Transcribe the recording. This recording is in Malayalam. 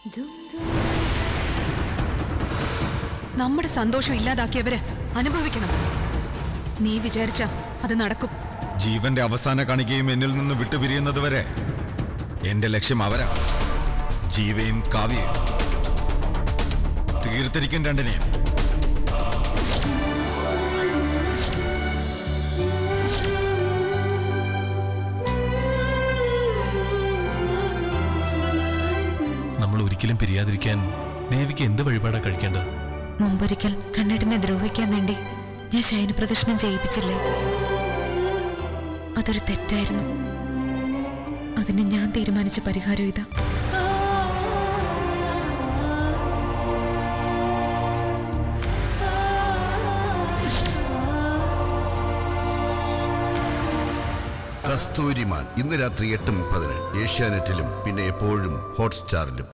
നമ്മുടെ സന്തോഷം ഇല്ലാതാക്കിയവര് അനുഭവിക്കണം നീ വിചാരിച്ച അത് നടക്കും ജീവന്റെ അവസാന കണികയും എന്നിൽ നിന്ന് വിട്ടുപിരിയുന്നത് വരെ എന്റെ ലക്ഷ്യം അവരാ ജീവയും കാവ്യയും തീർത്തിരിക്കും രണ്ടിനെയും നമ്മൾ ഒരിക്കലും പിരിയാതിരിക്കാൻ ദേവിക്ക് എന്ത് വഴിപാടാ കഴിക്കേണ്ടത് മുമ്പൊരിക്കൽ കണ്ണേട്ടനെ ദ്രോഹിക്കാൻ വേണ്ടി ഞാൻ ശയനപ്രദർശനം ചെയ്യിപ്പിച്ചില്ലേ അതൊരു തെറ്റായിരുന്നു അതിന് ഞാൻ തീരുമാനിച്ച പരിഹാരം ഇതാ കസ്തൂരിമാൻ ഇന്ന് രാത്രി എട്ട് മുപ്പതിന് ഏഷ്യാനെറ്റിലും പിന്നെ എപ്പോഴും ഹോട്ട്സ്റ്റാറിലും